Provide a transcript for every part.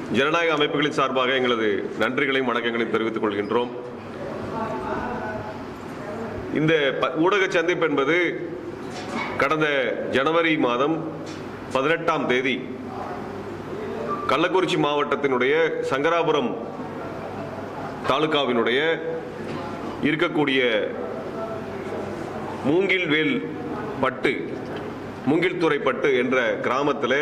ஜனநாயக அமைப்புகளின் சார்பாக எங்களது நன்றிகளையும் வணக்கங்களையும் தெரிவித்துக் கொள்கின்றோம் இந்த ப- ஊடக சந்திப்பு என்பது கடந்த ஜனவரி மாதம் பதினெட்டாம் தேதி கள்ளக்குறிச்சி மாவட்டத்தினுடைய சங்கராபுரம் தாலுகாவினுடைய இருக்கக்கூடிய மூங்கில்வேல் பட்டு மூங்கில்துறை பட்டு என்ற கிராமத்தில்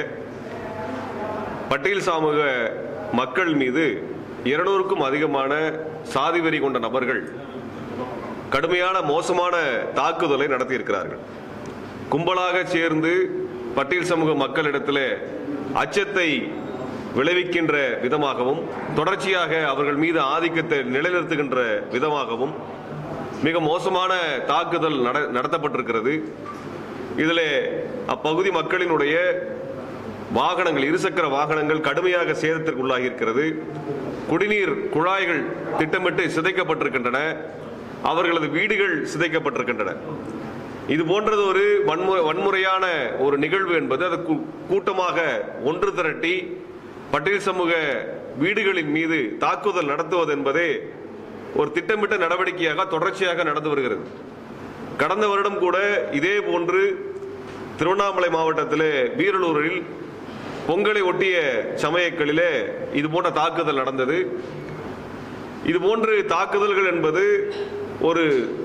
பட்டியல் சமூக மக்கள் மீது இருநூறுக்கும் அதிகமான சாதி வெறி கொண்ட நபர்கள் கடுமையான மோசமான தாக்குதலை நடத்தியிருக்கிறார்கள் கும்பலாக சேர்ந்து பட்டியல் சமூக மக்களிடத்தில் அச்சத்தை விளைவிக்கின்ற விதமாகவும் தொடர்ச்சியாக அவர்கள் மீது ஆதிக்கத்தை நிலைநிறுத்துகின்ற விதமாகவும் மிக மோசமான தாக்குதல் நட- நடத்தப்பட்டிருக்கிறது இதில் அப்பகுதி மக்களினுடைய வாகனங்கள் இருசக்கர வாகனங்கள் கடுமையாக சேதத்திற்குள்ளாகி இருக்கிறது குடிநீர் குழாய்கள் திட்டமிட்டு சிதைக்கப்பட்டிருக்கின்றன அவர்களது வீடுகள் சிதைக்கப்பட்டிருக்கின்றன இது போன்றது ஒரு வன்மு- வன்முறையான ஒரு நிகழ்வு என்பது அது கூ- கூட்டமாக ஒன்று திரட்டி பட்டியல் சமூக வீடுகளின் மீது தாக்குதல் நடத்துவது என்பதே ஒரு திட்டமிட்ட நடவடிக்கையாக தொடர்ச்சியாக நடந்து வருகிறது கடந்த வருடம் கூட இதே போன்று திருவண்ணாமலை மாவட்டத்திலே வீரலூரில் பொங்கலை ஒட்டிய சமயங்களிலே இது போன்ற தாக்குதல் நடந்தது இது போன்று தாக்குதல்கள் என்பது ஒரு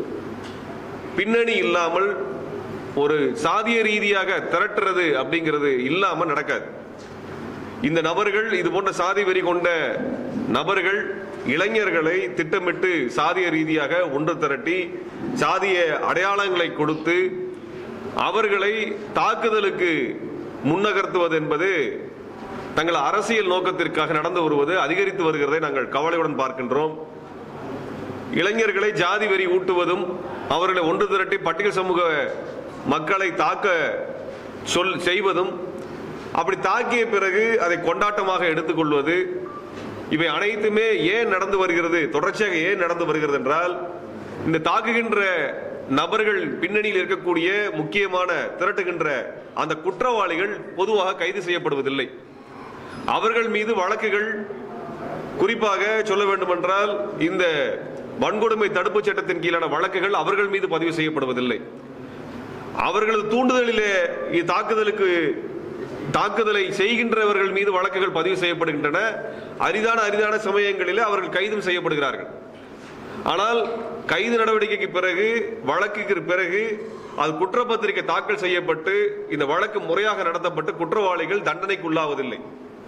பின்னணி இல்லாமல் ஒரு சாதிய ரீதியாக திரட்டுறது அப்படிங்கிறது இல்லாமல் நடக்காது இந்த நபர்கள் இது போன்ற சாதி வெறி கொண்ட நபர்கள் இளைஞர்களை திட்டமிட்டு சாதிய ரீதியாக ஒன்று திரட்டி சாதிய அடையாளங்களை கொடுத்து அவர்களை தாக்குதலுக்கு முன்னகர்த்துவது என்பது தங்கள் அரசியல் நோக்கத்திற்காக நடந்து வருவது அதிகரித்து வருகிறதை நாங்கள் கவலையுடன் பார்க்கின்றோம் இளைஞர்களை ஜாதி வெறி ஊட்டுவதும் அவர்களை ஒன்று திரட்டி பட்டியல் சமூக மக்களை தாக்க சொல் செய்வதும் அப்படி தாக்கிய பிறகு அதை கொண்டாட்டமாக எடுத்துக்கொள்வது இவை அனைத்துமே ஏன் நடந்து வருகிறது தொடர்ச்சியாக ஏன் நடந்து வருகிறது என்றால் இந்த தாக்குகின்ற நபர்கள் பின்னணியில் இருக்கக்கூடிய முக்கியமான திரட்டுகின்ற அந்த குற்றவாளிகள் பொதுவாக கைது செய்யப்படுவதில்லை அவர்கள் மீது வழக்குகள் குறிப்பாக சொல்ல வேண்டுமென்றால் இந்த வன்கொடுமை தடுப்புச் சட்டத்தின் கீழான வழக்குகள் அவர்கள் மீது பதிவு செய்யப்படுவதில்லை அவர்களது தூண்டுதலிலே இ- தாக்குதலுக்கு தாக்குதலை செய்கின்றவர்கள் மீது வழக்குகள் பதிவு செய்யப்படுகின்றன அரிதான அரிதான சமயங்களிலே அவர்கள் கைதும் செய்யப்படுகிறார்கள் ஆனால் கைது நடவடிக்கைக்கு பிறகு வழக்குக்கு பிறகு அது குற்றப்பத்திரிகை தாக்கல் செய்யப்பட்டு இந்த வழக்கு முறையாக நடத்தப்பட்டு குற்றவாளிகள் தண்டனைக்குள்ளாவதில்லை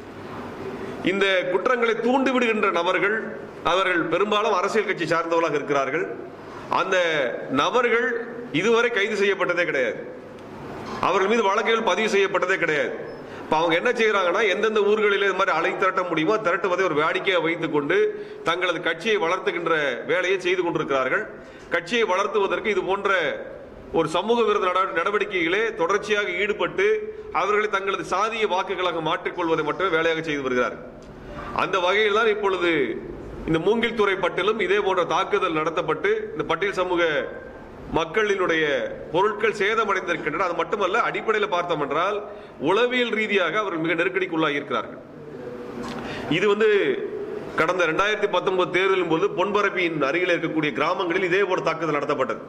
இந்த குற்றங்களை தூண்டி விடுகின்ற நபர்கள் அவர்கள் பெரும்பாலும் அரசியல் கட்சி சார்ந்தவர்களாக இருக்கிறார்கள் அந்த நபர்கள் இதுவரை கைது செய்யப்பட்டதே கிடையாது அவர்கள் மீது வழக்குகள் பதிவு செய்யப்பட்டதே கிடையாது இப்ப அவங்க என்ன செய்யறாங்கன்னா எந்தெந்த ஊர்களில் இது மாதிரி அலை திரட்ட முடியுமோ திரட்டுவதை ஒரு வேடிக்கையை வைத்துக் கொண்டு தங்களது கட்சியை வளர்த்துகின்ற வேலையை செய்து கொண்டிருக்கிறார்கள் கட்சியை வளர்த்துவதற்கு இது போன்ற ஒரு சமூக விரோத நட- நடவடிக்கைகளே தொடர்ச்சியாக ஈடுபட்டு அவர்களை தங்களது சாதிய வாக்குகளாக மாற்றிக்கொள்வதை மட்டுமே வேலையாக செய்து வருகிறார்கள் அந்த வகையில் தான் இப்பொழுது இந்த மூங்கில் துறை பட்டியலும் இதே போன்ற தாக்குதல் நடத்தப்பட்டு இந்த பட்டியல் சமூக மக்களினுடைய பொருட்கள் சேதமடைந்திருக்கின்றன அது மட்டுமல்ல அடிப்படையில் பார்த்தோம் என்றால் உளவியல் ரீதியாக அவர்கள் மிக நெருக்கடிக்குள்ளாகி இருக்கிறார்கள் இது வந்து கடந்த ரெண்டாயிரத்தி பத்தொன்பது தேர்தலின் போது பொன்பரப்பியின் அருகில் இருக்கக்கூடிய கிராமங்களில் இதே போல தாக்குதல் நடத்தப்பட்டது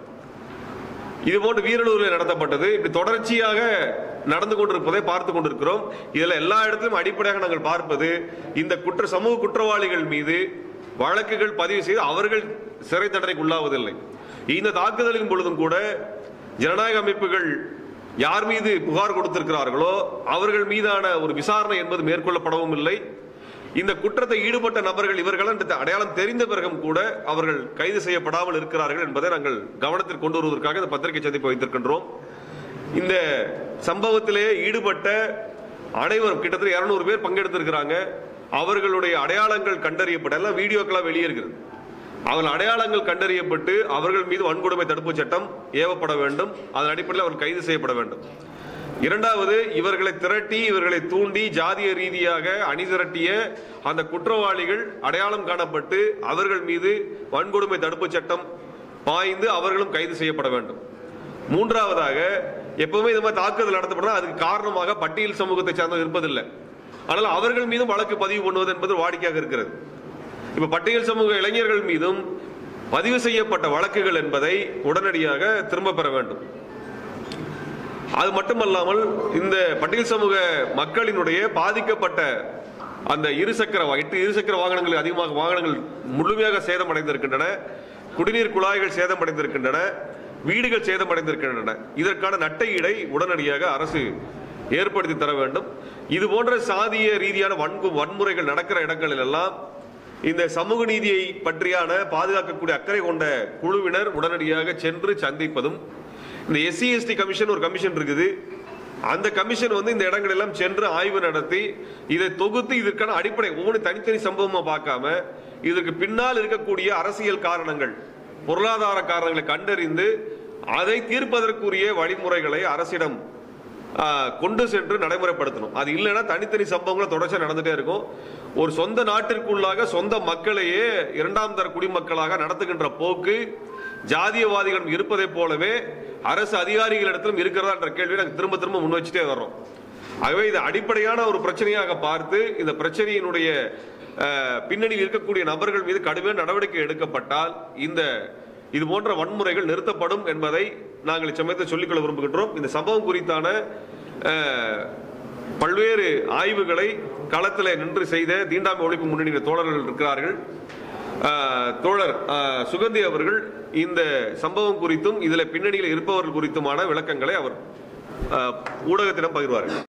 இது போன்று வீரலூரில் நடத்தப்பட்டது இப்படி தொடர்ச்சியாக நடந்து கொண்டிருப்பதை பார்த்து கொண்டிருக்கிறோம் இதுல எல்லா இடத்திலும் அடிப்படையாக நாங்கள் பார்ப்பது இந்த குற்ற சமூக குற்றவாளிகள் மீது வழக்குகள் பதிவு செய்து அவர்கள் சிறை தண்டனைக்கு உள்ளாவதில்லை இந்த தாக்குதலின் பொழுதும் கூட ஜனநாயக அமைப்புகள் யார் மீது புகார் கொடுத்திருக்கிறார்களோ அவர்கள் மீதான ஒரு விசாரணை என்பது மேற்கொள்ளப்படவும் இல்லை இந்த குற்றத்தை ஈடுபட்ட நபர்கள் இவர்கள் என்று அடையாளம் தெரிந்த பிறகும் கூட அவர்கள் கைது செய்யப்படாமல் இருக்கிறார்கள் என்பதை நாங்கள் கவனத்தில் கொண்டு வருவதற்காக இந்த பத்திரிகை சந்திப்பு வைத்திருக்கின்றோம் இந்த சம்பவத்திலே ஈடுபட்ட அனைவரும் கிட்டத்தட்ட இருநூறு பேர் பங்கெடுத்திருக்கிறாங்க அவர்களுடைய அடையாளங்கள் கண்டறியப்பட்ட எல்லாம் வீடியோக்கெல்லாம் வெளியேறுகிறது அவர்கள் அடையாளங்கள் கண்டறியப்பட்டு அவர்கள் மீது வன்கொடுமை தடுப்பு சட்டம் ஏவப்பட வேண்டும் அதன் அடிப்படையில் அவர்கள் கைது செய்யப்பட வேண்டும் இரண்டாவது இவர்களை திரட்டி இவர்களை தூண்டி ஜாதிய ரீதியாக அணி திரட்டிய அந்த குற்றவாளிகள் அடையாளம் காணப்பட்டு அவர்கள் மீது வன்கொடுமை தடுப்பு சட்டம் பாய்ந்து அவர்களும் கைது செய்யப்பட வேண்டும் மூன்றாவதாக எப்பவுமே இந்த மாதிரி தாக்குதல் நடத்தப்படும் அதுக்கு காரணமாக பட்டியல் சமூகத்தை சார்ந்தவர் இருப்பதில்லை ஆனால் அவர்கள் மீதும் வழக்கு பதிவு பண்ணுவது என்பது வாடிக்கையாக இருக்கிறது இப்ப பட்டியல் சமூக இளைஞர்கள் மீதும் பதிவு செய்யப்பட்ட வழக்குகள் என்பதை உடனடியாக திரும்ப பெற வேண்டும் அது மட்டுமல்லாமல் இந்த பட்டியல் சமூக மக்களினுடைய பாதிக்கப்பட்ட அந்த இருசக்கர வா- எட்டு இருசக்கர வாகனங்கள் அதிகமாக வாகனங்கள் முழுமையாக சேதமடைந்திருக்கின்றன குடிநீர் குழாய்கள் சேதமடைந்திருக்கின்றன வீடுகள் சேதமடைந்திருக்கின்றன இதற்கான நட்டை இடை உடனடியாக அரசு ஏற்படுத்தி தர வேண்டும் இது போன்ற சாதிய ரீதியான வன்கு வன்முறைகள் நடக்கிற இடங்களில் எல்லாம் இந்த சமூக நீதியை பற்றியான பாதுகாக்கக்கூடிய அக்கறை கொண்ட குழுவினர் உடனடியாக சென்று சந்திப்பதும் இந்த எஸ்சி எஸ்டி கமிஷன் ஒரு கமிஷன் இருக்குது அந்த கமிஷன் வந்து இந்த இடங்கள் எல்லாம் சென்று ஆய்வு நடத்தி இதை தொகுத்து இதற்கான அடிப்படை ஒவ்வொரு தனித்தனி சம்பவமா பார்க்காம இதற்கு பின்னால் இருக்கக்கூடிய அரசியல் காரணங்கள் பொருளாதார காரணங்களை கண்டறிந்து அதை தீர்ப்பதற்குரிய வழிமுறைகளை அரசிடம் ஆ, கொண்டு சென்று நடைமுறைப்படுத்தணும் அது இல்லைன்னா தனித்தனி சம்பவங்கள் தொடர்ச்சியாக நடந்துட்டே இருக்கும் ஒரு சொந்த நாட்டிற்குள்ளாக சொந்த மக்களையே இரண்டாம் தர குடிமக்களாக நடத்துகின்ற போக்கு ஜாதியவாதிகளிடம் இருப்பதைப் போலவே அரசு அதிகாரிகளிடத்திலும் இருக்கிறதா என்ற கேள்வியை நாங்கள் திரும்ப திரும்ப முன் வச்சுட்டே வர்றோம் ஆகவே இது அடிப்படையான ஒரு பிரச்சனையாக பார்த்து இந்த பிரச்சனையினுடைய அஹ், பின்னணியில் இருக்கக்கூடிய நபர்கள் மீது கடுமையான நடவடிக்கை எடுக்கப்பட்டால் இந்த இது போன்ற வன்முறைகள் நிறுத்தப்படும் என்பதை நாங்கள் இச்சமயத்தில் சொல்லிக்கொள்ள விரும்புகின்றோம் இந்த சம்பவம் குறித்தான அஹ், பல்வேறு ஆய்வுகளை களத்தில் நின்று செய்த தீண்டாமை ஒழிப்பு முன்னணி தோழர்கள் இருக்கிறார்கள் அஹ், தோழர் அஹ், சுகந்தி அவர்கள் இந்த சம்பவம் குறித்தும் இதில் பின்னணியில் இருப்பவர்கள் குறித்துமான விளக்கங்களை அவர் அஹ், ஊடகத்திடம் பகிர்வார்கள்